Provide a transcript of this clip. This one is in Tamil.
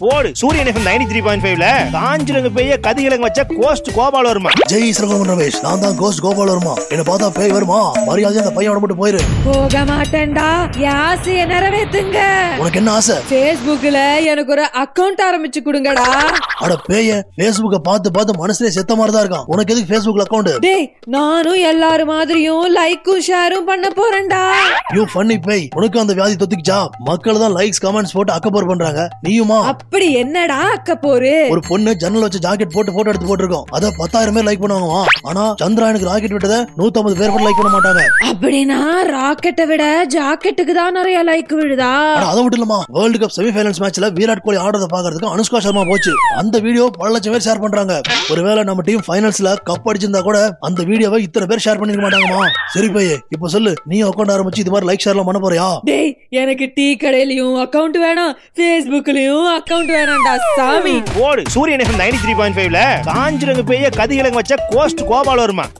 போடு சூரியன் எஃப்எம் நைன்டி த்ரீ பாயிண்ட் ஃபைவ்ல காஞ்சிரங்க பெய்ய கதிகிழங்கு வச்ச கோஸ்ட் கோபால் வருமா ஜெய் சிறகோமன் ரமேஷ் நான் தான் கோஸ்ட் கோபால் வருமா என்ன பார்த்தா பேய் வருமா மரியாதை அந்த பையன் மட்டும் போயிரு போக மாட்டேன்டா என் ஆசைய நிறைவேத்துங்க உனக்கு என்ன ஆசை Facebookல எனக்கு ஒரு அக்கவுண்ட் ஆரம்பிச்சு கொடுங்கடா அட பேய Facebooka பார்த்து பார்த்து மனசுலயே செத்த மாதிரி தான் இருக்கான் உனக்கு எதுக்கு Facebookல அக்கவுண்ட் டேய் நானும் எல்லாரும் மாதிரியும் லைக்கும் ஷேரும் பண்ண போறேன்டா யூ ஃபன்னி பேய் உனக்கு அந்த வியாதி தொத்திக்கிச்சா மக்கள் தான் லைக்ஸ் கமெண்ட்ஸ் போட்டு அக்கப்போர் பண்றாங்க நீயுமா அப்படி என்னடா அக்க போரு ஒரு பொண்ணு ஜன்னல் வச்சு ஜாக்கெட் போட்டு போட்டோ எடுத்து போட்டிருக்கோம் அத பத்தாயிரம் பேர் லைக் பண்ணுவாங்கம்மா ஆனா சந்திராயனுக்கு ராக்கெட் விட்டத 150 பேர் கூட லைக் பண்ண மாட்டாங்க அப்படின்னா ராக்கெட்டை விட ஜாக்கெட்டுக்கு தான் நிறைய லைக் விழுதா ஆனா அதை மட்டும் இல்லமா வேர்ல்டு கப் செமிஃபைனல்ஸ் மேட்ச்ல விராட் கோலி ஆடுறத பாக்குறதுக்கு அனுஷ்கா சர்மா போச்சு அந்த வீடியோ பல லட்சம் பேர் ஷேர் பண்றாங்க ஒருவேளை நம்ம டீம் ஃபைனல்ஸ்ல கப் அடிச்சிருந்தா கூட அந்த வீடியோவை இத்தனை பேர் ஷேர் பண்ணிருக்க மாட்டாங்கம்மா சரி பையே இப்போ சொல்லு நீ அக்கௌண்ட் ஆரம்பிச்சு இது மாதிரி லைக் ஷேர்லாம் பண்ண போறியா டேய் எனக்கு டீ கடையிலயும் அக்கவுண்ட் வேணாம் Facebookலயும் அக்கவுண்ட் வேணாம்டா சாமி போடு சூரியன் எஃப்எம் நைன்டி த்ரீ பாயிண்ட் ஃபைவ்ல காஞ்சிரங்க பெய்ய கதிகிழங்கு வச்ச கோஸ்ட் கோபால் வருமா